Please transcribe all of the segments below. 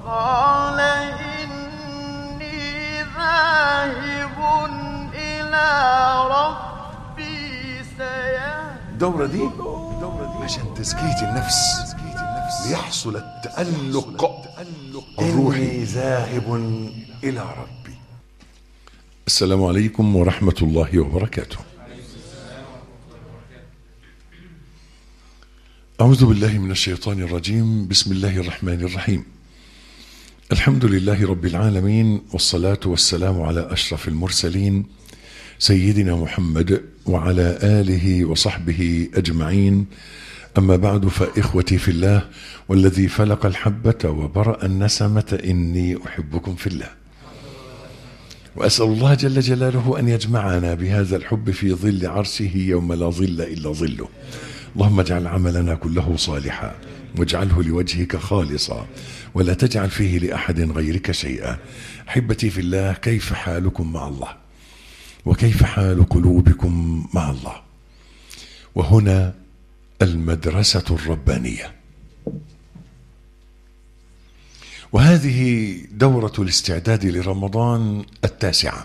قال إني ذاهب إلى ربي سيهدين الدورة دي عشان تزكية النفس ليحصل التألق الروحي ذاهب إلى ربي السلام عليكم ورحمة الله وبركاته أعوذ بالله من الشيطان الرجيم بسم الله الرحمن الرحيم الحمد لله رب العالمين والصلاة والسلام على أشرف المرسلين سيدنا محمد وعلى آله وصحبه أجمعين أما بعد فإخوتي في الله والذي فلق الحبة وبرأ النسمة إني أحبكم في الله وأسأل الله جل جلاله أن يجمعنا بهذا الحب في ظل عرشه يوم لا ظل إلا ظله اللهم اجعل عملنا كله صالحا واجعله لوجهك خالصا ولا تجعل فيه لأحد غيرك شيئا أحبتي في الله كيف حالكم مع الله وكيف حال قلوبكم مع الله وهنا المدرسة الربانية وهذه دورة الاستعداد لرمضان التاسعة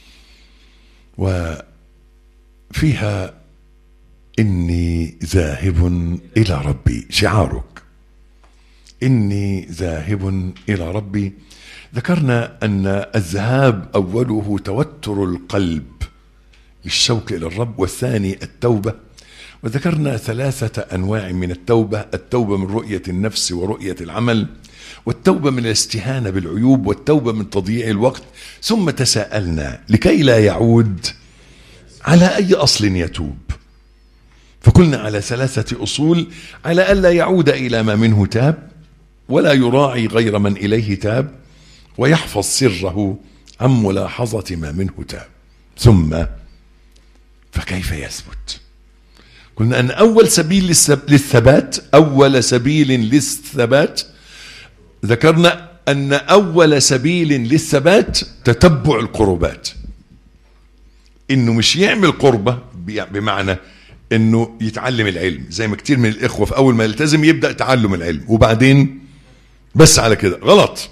وفيها إني ذاهب إلى ربي شعارك إني ذاهب إلى ربي ذكرنا أن الذهاب أوله توتر القلب بالشوق إلى الرب والثاني التوبة وذكرنا ثلاثة أنواع من التوبة التوبة من رؤية النفس ورؤية العمل والتوبة من الاستهانة بالعيوب والتوبة من تضييع الوقت ثم تساءلنا لكي لا يعود على أي أصل يتوب فقلنا على ثلاثة أصول على ألا يعود إلى ما منه تاب ولا يراعي غير من إليه تاب ويحفظ سره عن ملاحظة ما منه تاب ثم فكيف يثبت قلنا أن أول سبيل للثبات أول سبيل للثبات ذكرنا أن أول سبيل للثبات تتبع القربات إنه مش يعمل قربة بمعنى إنه يتعلم العلم زي ما كتير من الإخوة في أول ما يلتزم يبدأ تعلم العلم وبعدين بس على كده غلط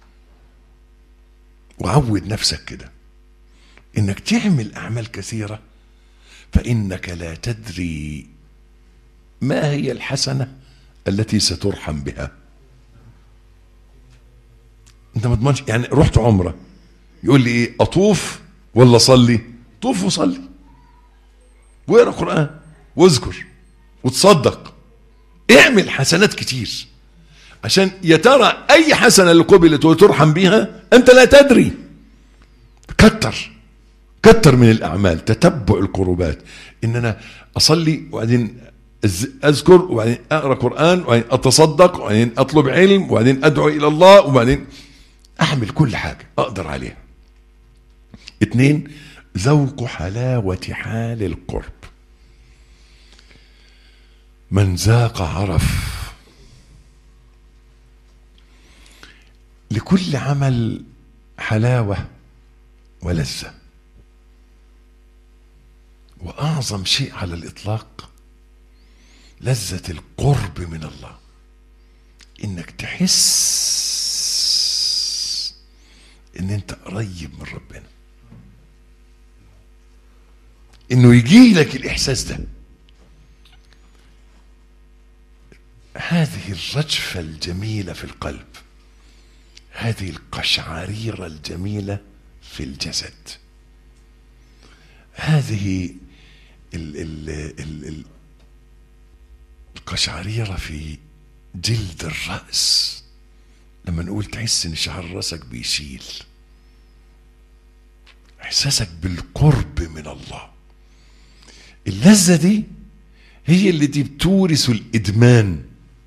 وعود نفسك كده إنك تعمل أعمال كثيرة فإنك لا تدري ما هي الحسنة التي سترحم بها انت ما تضمنش يعني رحت عمره يقول لي ايه اطوف ولا اصلي طوف وصلي واقرا قران واذكر وتصدق اعمل حسنات كتير عشان يا ترى اي حسنه اللي قبلت وترحم بيها انت لا تدري كتر كتر من الاعمال تتبع القربات ان انا اصلي وبعدين اذكر وبعدين اقرا قران وبعدين اتصدق وبعدين اطلب علم وبعدين ادعو الى الله وبعدين اعمل كل حاجه اقدر عليها اتنين ذوق حلاوه حال القرب من ذاق عرف لكل عمل حلاوه ولذه واعظم شيء على الاطلاق لذه القرب من الله انك تحس ان انت قريب من ربنا انه يجي لك الاحساس ده هذه الرجفه الجميله في القلب هذه القشعريره الجميله في الجسد هذه ال ال ال ال القشعريره في جلد الراس لما نقول تحس ان شعر راسك بيشيل احساسك بالقرب من الله اللذة دي هي اللي دي بتورث الادمان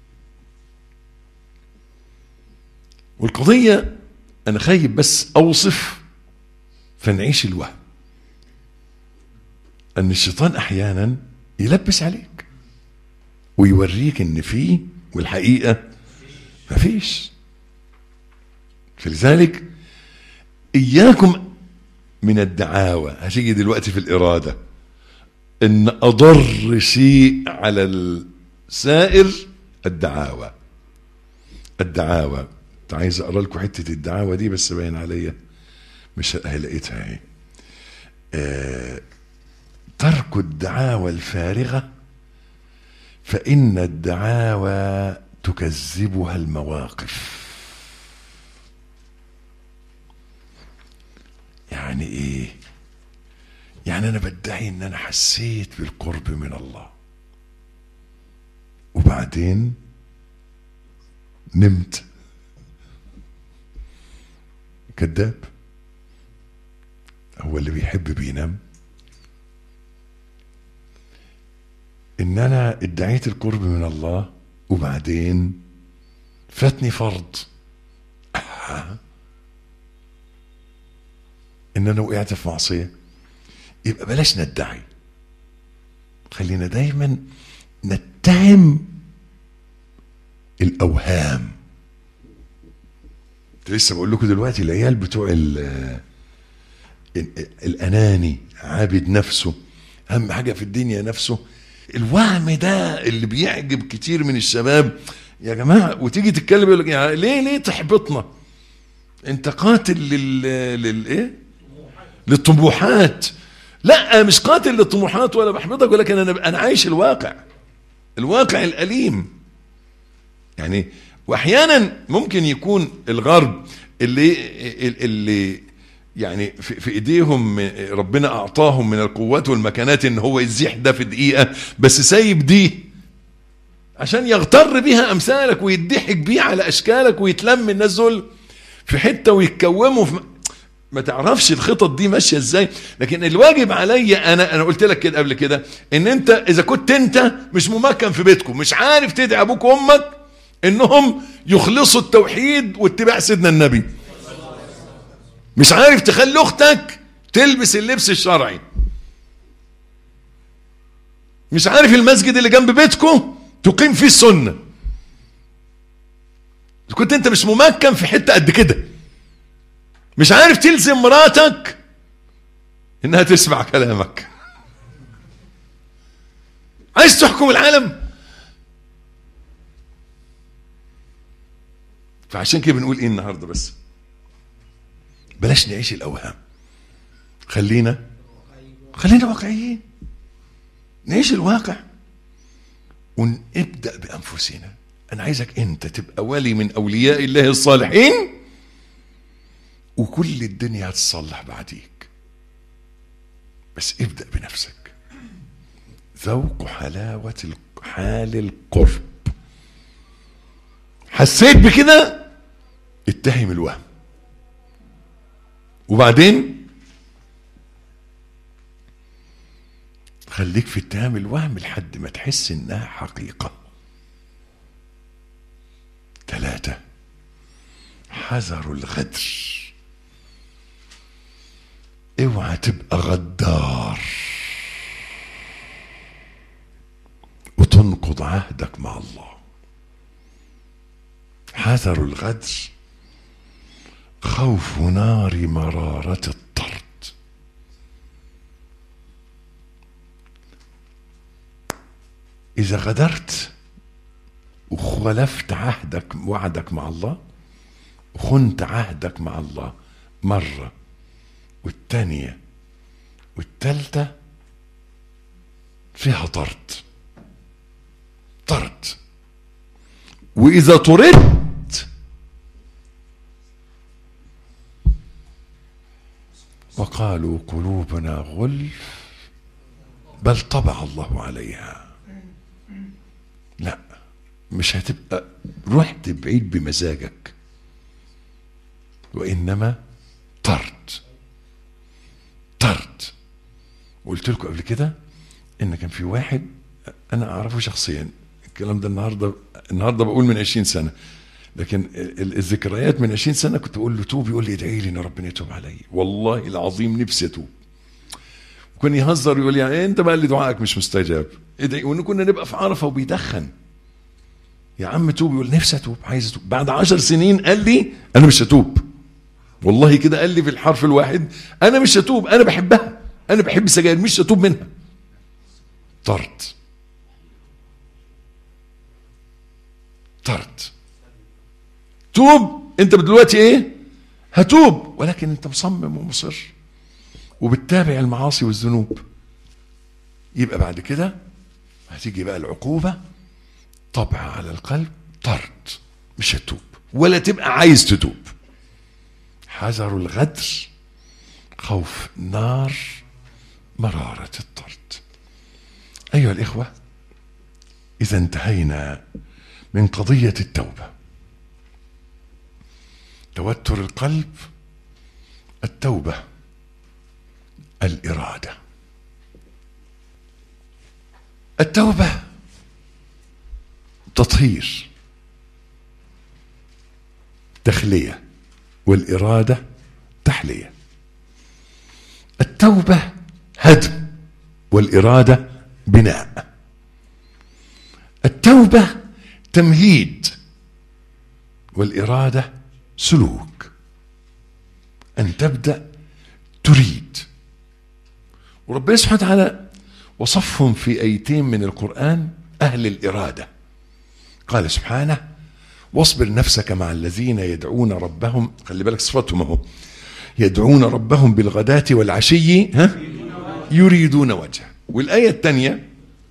والقضية انا خايب بس اوصف فنعيش الوهم ان الشيطان احيانا يلبس عليك ويوريك ان فيه والحقيقة مفيش فلذلك إياكم من الدعاوى هتيجي دلوقتي في الإرادة إن أضر شيء على السائر الدعاوى الدعاوى كنت عايز اقرا لكم حته الدعاوى دي بس باين عليا مش لقيتها اهي آه، ترك الدعاوى الفارغه فان الدعاوى تكذبها المواقف يعني ايه يعني انا بدعي ان انا حسيت بالقرب من الله وبعدين نمت كذاب هو اللي بيحب بينام ان انا ادعيت القرب من الله وبعدين فاتني فرض أها. ان انا وقعت في معصيه يبقى بلاش ندعي خلينا دايما نتهم الاوهام كنت لسه بقول لكم دلوقتي العيال بتوع ال- ال- الاناني عابد نفسه اهم حاجه في الدنيا نفسه الوهم ده اللي بيعجب كتير من الشباب يا جماعه وتيجي تتكلم يقول لك يعني ليه ليه تحبطنا انت قاتل لل للايه للطموحات لا مش قاتل للطموحات ولا بحبطك ولكن انا انا عايش الواقع الواقع الاليم يعني واحيانا ممكن يكون الغرب اللي اللي يعني في, في ايديهم ربنا اعطاهم من القوات والمكانات ان هو يزيح ده في دقيقه بس سايب دي عشان يغتر بيها امثالك ويضحك بيه على اشكالك ويتلم الناس دول في حته ويتكوموا في ما تعرفش الخطط دي ماشيه ازاي لكن الواجب عليا انا انا قلت لك كده قبل كده ان انت اذا كنت انت مش ممكن في بيتكم مش عارف تدعي ابوك وامك انهم يخلصوا التوحيد واتباع سيدنا النبي مش عارف تخلي اختك تلبس اللبس الشرعي مش عارف المسجد اللي جنب بيتكم تقيم فيه السنه كنت انت مش ممكن في حته قد كده مش عارف تلزم مراتك انها تسمع كلامك عايز تحكم العالم فعشان كده بنقول ايه النهارده بس بلاش نعيش الاوهام خلينا خلينا واقعيين نعيش الواقع ونبدا بانفسنا انا عايزك انت تبقى ولي من اولياء الله الصالحين وكل الدنيا هتصلح بعديك بس ابدا بنفسك ذوق حلاوه حال القرب حسيت بكده اتهم الوهم وبعدين خليك في اتهام الوهم لحد ما تحس انها حقيقة ثلاثة حذر الغدر اوعى تبقى غدار وتنقض عهدك مع الله حذر الغدر خوف نار مرارة الطرد إذا غدرت وخلفت عهدك وعدك مع الله وخنت عهدك مع الله مرة والتانية والتالتة فيها طرد طرد وإذا طردت وقالوا قلوبنا غلف بل طبع الله عليها لا مش هتبقى رحت بعيد بمزاجك وإنما طرد طرد قلت لكم قبل كده ان كان في واحد انا اعرفه شخصيا الكلام ده النهارده النهارده بقول من 20 سنه لكن ال- الذكريات من 20 سنه كنت بقول له توب يقول لي ادعي لي ان ربنا يتوب علي والله العظيم نفسي اتوب وكان يهزر يقول لي يعني انت بقى اللي دعائك مش مستجاب ادعي وان كنا نبقى في عرفه وبيدخن يا عم توب يقول نفسي اتوب عايز اتوب بعد عشر سنين قال لي انا مش هتوب والله كده قال لي في الحرف الواحد انا مش هتوب انا بحبها انا بحب السجاير مش هتوب منها طرد طرد توب انت دلوقتي ايه هتوب ولكن انت مصمم ومصر وبتتابع المعاصي والذنوب يبقى بعد كده هتيجي بقى العقوبة طبع على القلب طرد مش هتوب ولا تبقى عايز تتوب حذر الغدر خوف نار مرارة الطرد أيها الإخوة إذا انتهينا من قضية التوبة توتر القلب التوبة الإرادة التوبة تطهير تخلية والإرادة تحلية التوبة هدم والإرادة بناء التوبة تمهيد والإرادة سلوك أن تبدأ تريد وربنا سبحانه وتعالى وصفهم في ايتين من القران اهل الاراده قال سبحانه واصبر نفسك مع الذين يدعون ربهم خلي بالك صفاتهم اهو يدعون ربهم بالغداة والعشي ها يريدون وجهه والآية الثانية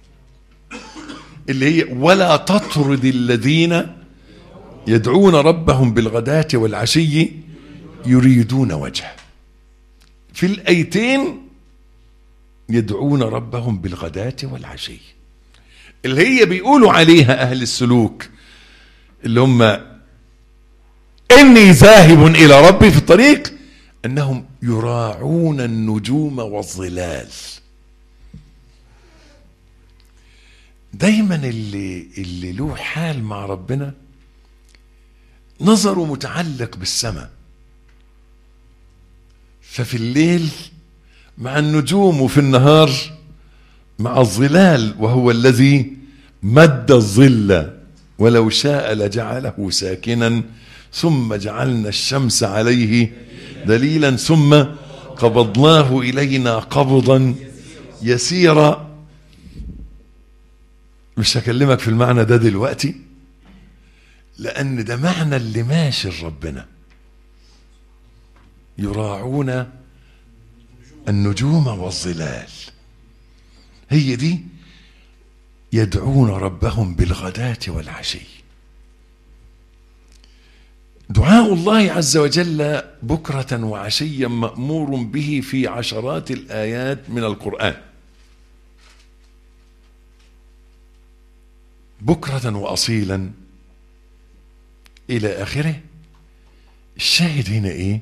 اللي هي ولا تطرد الذين يدعون ربهم بالغداة والعشي يريدون وجهه في الآيتين يدعون ربهم بالغداة والعشي اللي هي بيقولوا عليها أهل السلوك اللي هم إني ذاهب إلى ربي في الطريق أنهم يراعون النجوم والظلال دايما اللي اللي له حال مع ربنا نظره متعلق بالسماء ففي الليل مع النجوم وفي النهار مع الظلال وهو الذي مد الظل ولو شاء لجعله ساكنا ثم جعلنا الشمس عليه دليلا ثم قبضناه الينا قبضا يسيرا مش هكلمك في المعنى ده دلوقتي لان ده معنى اللي ماشي لربنا يراعون النجوم والظلال هي دي يدعون ربهم بالغداة والعشي دعاء الله عز وجل بكرة وعشيا مأمور به في عشرات الآيات من القرآن بكرة وأصيلا إلى آخره الشاهد هنا إيه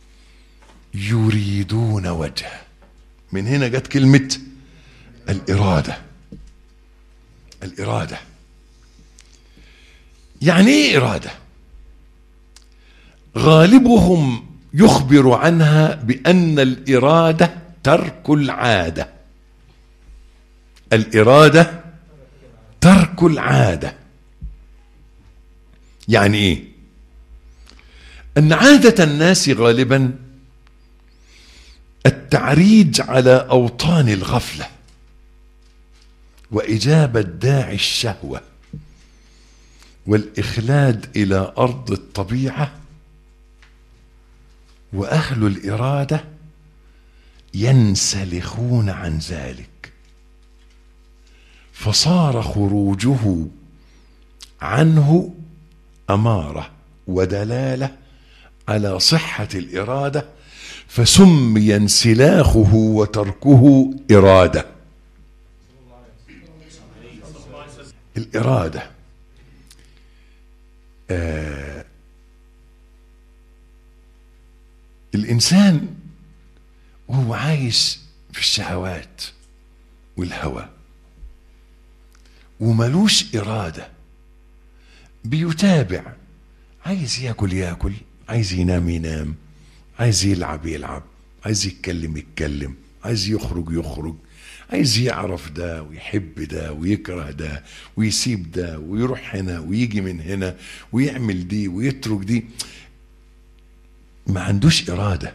يريدون وجهه من هنا جت كلمة الإرادة الإرادة يعني إيه إرادة غالبهم يخبر عنها بأن الإرادة ترك العادة الإرادة ترك العادة يعني إيه أن عادة الناس غالبا التعريج على أوطان الغفلة وإجابة داعي الشهوة والإخلاد إلى أرض الطبيعة وأهل الإرادة ينسلخون عن ذلك فصار خروجه عنه أمارة ودلالة على صحة الإرادة فسمي انسلاخه وتركه إرادة الإرادة آه الإنسان وهو عايش في الشهوات والهوى وملوش إرادة بيتابع عايز ياكل ياكل عايز ينام ينام عايز يلعب يلعب عايز يتكلم يتكلم عايز يخرج يخرج عايز يعرف ده ويحب ده ويكره ده ويسيب ده ويروح هنا ويجي من هنا ويعمل دي ويترك دي ما عندوش إرادة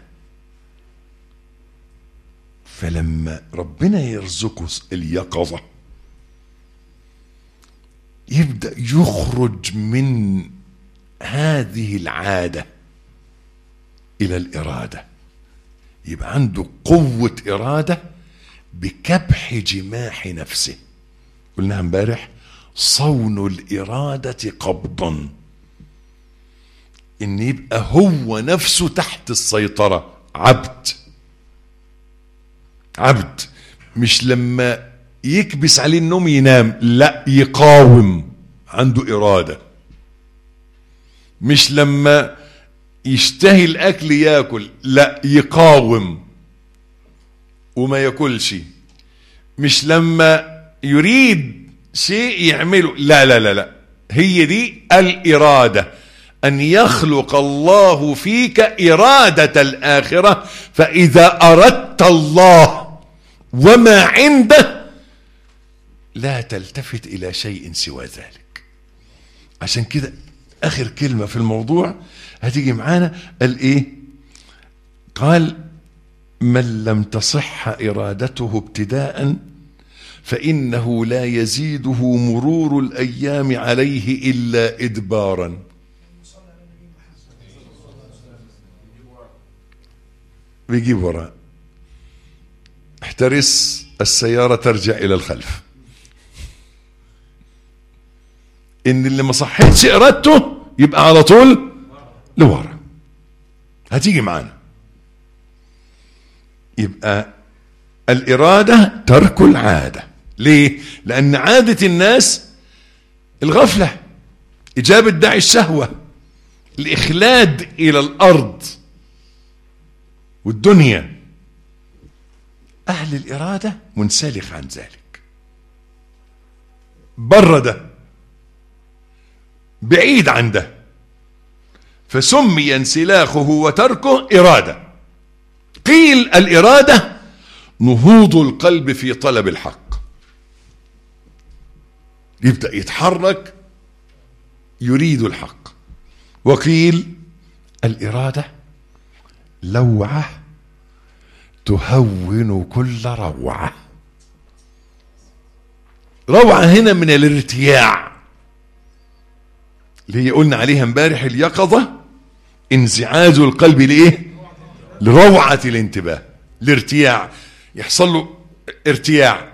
فلما ربنا يرزقه اليقظة يبدأ يخرج من هذه العادة إلى الإرادة يبقى عنده قوة إرادة بكبح جماح نفسه قلنا امبارح صون الإرادة قبضا إن يبقى هو نفسه تحت السيطرة عبد عبد مش لما يكبس عليه النوم ينام لا يقاوم عنده إرادة مش لما يشتهي الأكل ياكل لا يقاوم وما ياكلش مش لما يريد شيء يعمله لا لا لا لا هي دي الإرادة أن يخلق الله فيك إرادة الآخرة فإذا أردت الله وما عنده لا تلتفت إلى شيء سوى ذلك عشان كده آخر كلمة في الموضوع هتيجي معانا قال إيه قال من لم تصح إرادته ابتداء فإنه لا يزيده مرور الأيام عليه إلا إدبارا بيجيب وراء احترس السيارة ترجع إلى الخلف إن اللي ما صحتش إرادته يبقى على طول لورا هتيجي معانا يبقى الإرادة ترك العادة ليه؟ لأن عادة الناس الغفلة إجابة داعي الشهوة الإخلاد إلى الأرض والدنيا أهل الإرادة منسلخ عن ذلك بره ده بعيد عن ده فسمي انسلاخه وتركه إرادة قيل الإرادة نهوض القلب في طلب الحق يبدأ يتحرك يريد الحق وقيل الإرادة لوعة تهون كل روعة روعة هنا من الارتياع اللي هي قلنا عليها امبارح اليقظة انزعاج القلب لإيه لروعة الانتباه الارتياع يحصل له ارتياع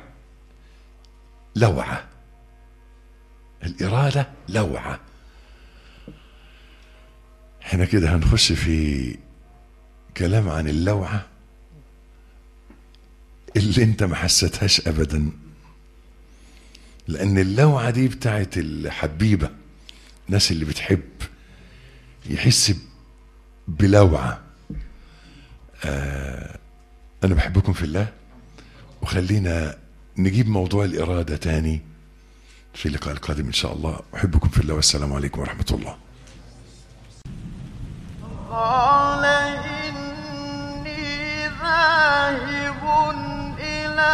لوعة الإرادة لوعة احنا كده هنخش في كلام عن اللوعة اللي انت ما حسيتهاش ابدا لان اللوعة دي بتاعت الحبيبة الناس اللي بتحب يحس بلوعة آه انا بحبكم في الله وخلينا نجيب موضوع الإرادة تاني في اللقاء القادم إن شاء الله أحبكم في الله والسلام عليكم ورحمة الله قال إني ذاهب إلى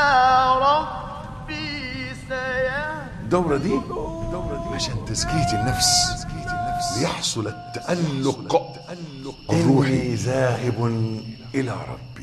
ربي سيهدين الدورة دي عشان تزكية النفس ليحصل التألق الروحي ذاهب إلى ربي